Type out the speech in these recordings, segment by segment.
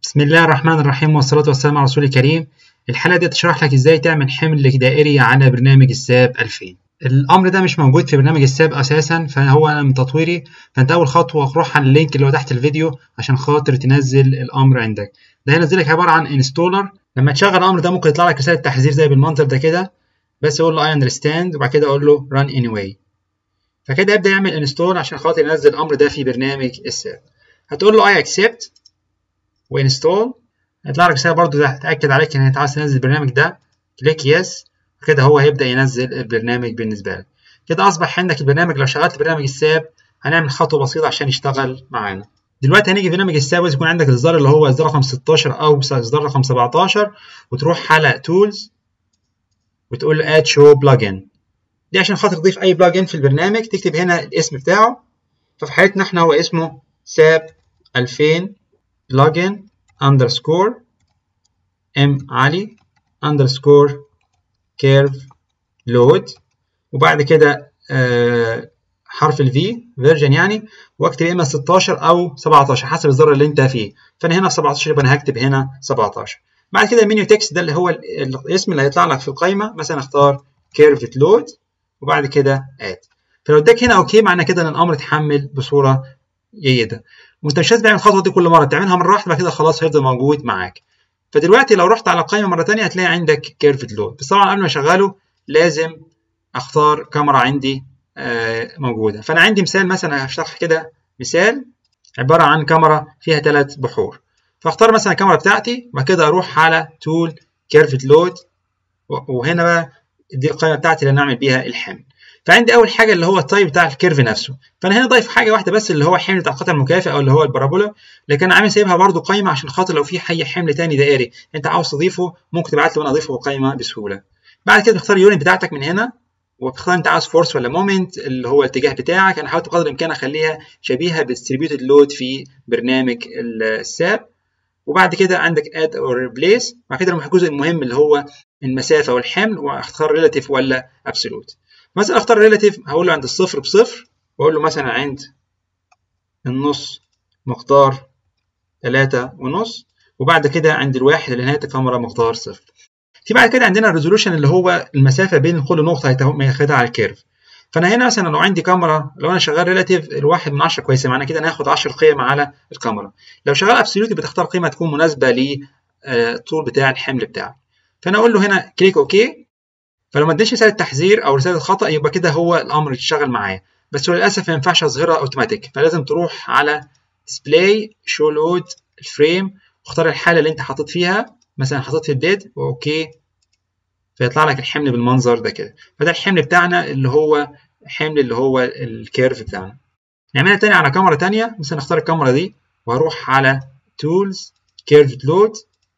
بسم الله الرحمن الرحيم والصلاة والسلام على رسول الكريم الحلقة دي تشرح لك ازاي تعمل حمل دائري على برنامج الساب 2000 الامر ده مش موجود في برنامج الساب اساسا فهو من تطويري فانت اول خطوة روح على اللينك اللي هو تحت الفيديو عشان خاطر تنزل الامر عندك ده هينزلك عبارة عن انستولر لما تشغل الامر ده ممكن يطلع لك رسالة تحذير زي بالمنظر ده كده بس قول له I understand وبعد كده اقول له run anyway فكده يبدأ يعمل انستول عشان خاطر ينزل الامر ده في برنامج الساب هتقول له I accept وانستول هيطلع لك رساله برضو ده تاكد عليك ان انت عاوز تنزل البرنامج ده كليك يس كده هو هيبدا ينزل البرنامج بالنسبه لك كده اصبح عندك البرنامج لو شغلت برنامج الساب هنعمل خطوه بسيطه عشان يشتغل معانا دلوقتي هنيجي في برنامج الساب يكون عندك الاصدار اللي هو اصدار رقم 16 او اصدار رقم 17 وتروح على تولز وتقول له اد شو بلجن دي عشان خاطر تضيف اي بلجن في البرنامج تكتب هنا الاسم بتاعه ففي حالتنا احنا هو اسمه ساب 2000 بلجن underscore m علي underscore curve load وبعد كده آه حرف ال V version يعني واكتب اما 16 او 17 حسب الذره اللي انت فيه فانا هنا في 17 يبقى انا هكتب هنا 17 بعد كده المنيو تكست ده اللي هو الاسم اللي هيطلع لك في القائمه مثلا اختار curved load وبعد كده add فلو اداك هنا اوكي معنى كده ان الامر اتحمل بصوره جيده وانت مش لازم تعمل الخطوه دي كل مره تعملها مره واحده بعد كده خلاص هيفضل موجود معاك فدلوقتي لو رحت على القائمه مره ثانيه هتلاقي عندك كيرفد لود بس طبعا قبل ما اشغله لازم اختار كاميرا عندي آه موجوده فانا عندي مثال مثلا هشرح كده مثال عباره عن كاميرا فيها ثلاث بحور فاختار مثلا الكاميرا بتاعتي وبعد كده اروح على تول كيرفد لود وهنا بقى دي القائمه بتاعتي اللي نعمل بيها الحمل فعندي اول حاجه اللي هو التايب بتاع الكيرف نفسه فانا هنا ضايف حاجه واحده بس اللي هو حمل بتاع القطع المكافئ او اللي هو البارابولا لكن انا عامل سايبها برده قايمه عشان خاطر لو في اي حمل تاني دائري انت عاوز تضيفه ممكن تبعت لي وانا اضيفه قايمه بسهوله بعد كده تختار اليونت بتاعتك من هنا وبتختار انت عاوز فورس ولا مومنت اللي هو الاتجاه بتاعك انا حاولت بقدر الامكان اخليها شبيهه بالديستريبيوتد لود في برنامج الساب وبعد كده عندك اد او ريبليس بعد كده الجزء المهم اللي هو المسافه والحمل واختار ريلاتيف ولا ابسولوت مثلا اختار ريلاتيف هقول له عند الصفر بصفر واقول له مثلا عند النص مقدار تلاتة ونص وبعد كده عند الواحد اللي نهاية الكاميرا مقدار صفر في بعد كده عندنا الريزولوشن اللي هو المسافة بين كل نقطة هياخدها على الكيرف فأنا هنا مثلا لو عندي كاميرا لو أنا شغال ريلاتيف الواحد من عشرة كويسة معنى كده أنا هاخد 10 قيم على الكاميرا لو شغال أبسوليوت بتختار قيمة تكون مناسبة للطول بتاع الحمل بتاعك فأنا أقول له هنا كليك أوكي فلو ما ادانيش رساله تحذير او رساله خطا يبقى كده هو الامر يشتغل معايا بس هو للاسف ما ينفعش اظهرها اوتوماتيك فلازم تروح على ديسبلاي شو لود الفريم واختار الحاله اللي انت حاطط فيها مثلا حطيت في الديد واوكي فيطلع لك الحمل بالمنظر ده كده فده الحمل بتاعنا اللي هو حمل اللي هو الكيرف بتاعنا نعملها تاني على كاميرا تانية مثلا اختار الكاميرا دي واروح على تولز كيرفد لود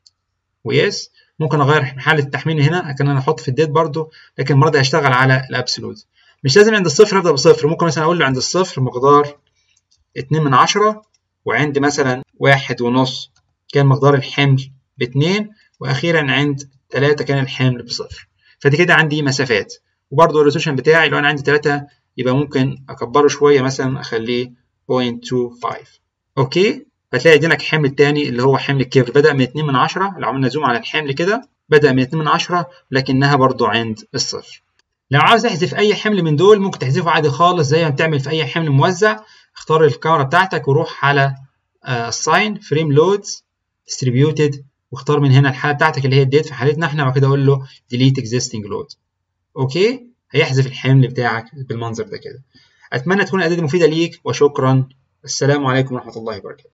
ويس ممكن اغير حاله التحميل هنا لكن انا احط في الديت برضو لكن المره دي هشتغل على الابسولوت مش لازم عند الصفر ابدا بصفر ممكن مثلا اقول له عند الصفر مقدار اتنين من عشرة وعند مثلا واحد ونص كان مقدار الحمل باتنين واخيرا عند تلاتة كان الحمل بصفر فدي كده عندي مسافات وبرضو الريزولوشن بتاعي لو انا عندي تلاتة يبقى ممكن اكبره شويه مثلا اخليه 0.25 اوكي فتلاقي يديلك حمل تاني اللي هو حمل الكيرف بدأ من 2 من 10 لو عملنا زوم على الحمل كده بدأ من 2 من 10 لكنها برضو عند الصفر لو عاوز تحذف أي حمل من دول ممكن تحذفه عادي خالص زي ما بتعمل في أي حمل موزع اختار الكاميرا بتاعتك وروح على الساين فريم لودز ديستريبيوتد واختار من هنا الحالة بتاعتك اللي هي الديت في حالتنا احنا وبعد كده اقول له delete existing load اوكي هيحذف الحمل بتاعك بالمنظر ده كده اتمنى تكون الاداه دي مفيده ليك وشكرا السلام عليكم ورحمه الله وبركاته